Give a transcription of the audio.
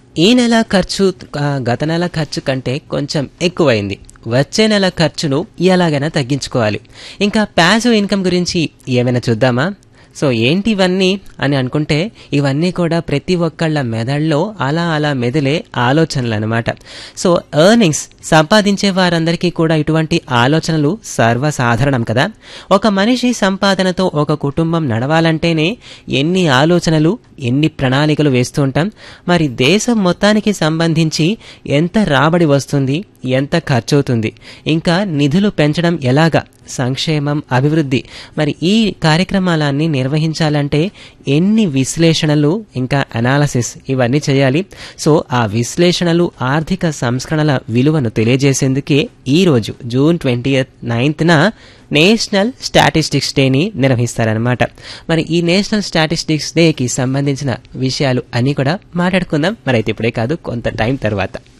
ఈ నెల ఖర్చు ఆ, గత నెల ఖర్చు కంటే కొంచెం ఎక్కువైంది వచ్చే నెల ఖర్చును ఎలాగైనా తగ్గించుకోవాలి ఇంకా ప్యాసివ్ ఇన్కమ్ గురించి ఏమైనా చూద్దామా సో ఏంటి ఇవన్నీ అని అనుకుంటే ఇవన్నీ కూడా ప్రతి ఒక్కళ్ళ మెదడులో అలా అలా మెదిలే ఆలోచనలు అనమాట సో ఎర్నింగ్స్ సంపాదించే వారందరికీ కూడా ఇటువంటి ఆలోచనలు సర్వసాధారణం కదా ఒక మనిషి సంపాదనతో ఒక కుటుంబం నడవాలంటేనే ఎన్ని ఆలోచనలు ఎన్ని ప్రణాళికలు వేస్తూ ఉంటాం మరి దేశం మొత్తానికి సంబంధించి ఎంత రాబడి వస్తుంది ఎంత ఖర్చు అవుతుంది ఇంకా నిధులు పెంచడం ఎలాగా సంక్షేమం అభివృద్ధి మరి ఈ కార్యక్రమాలన్నీ నిర్వహించాలంటే ఎన్ని విశ్లేషణలు ఇంకా అనాలసిస్ ఇవన్నీ చేయాలి సో ఆ విశ్లేషణలు ఆర్థిక సంస్కరణల విలువను తెలియజేసేందుకే ఈ రోజు జూన్ ట్వంటీ నైన్త్న నేషనల్ స్టాటిస్టిక్స్ డేని నిర్వహిస్తారనమాట మరి ఈ నేషనల్ స్టాటిస్టిక్స్ డేకి సంబంధించిన విషయాలు అన్నీ కూడా మాట్లాడుకుందాం మరి అయితే ఇప్పుడే కాదు కొంత టైం తర్వాత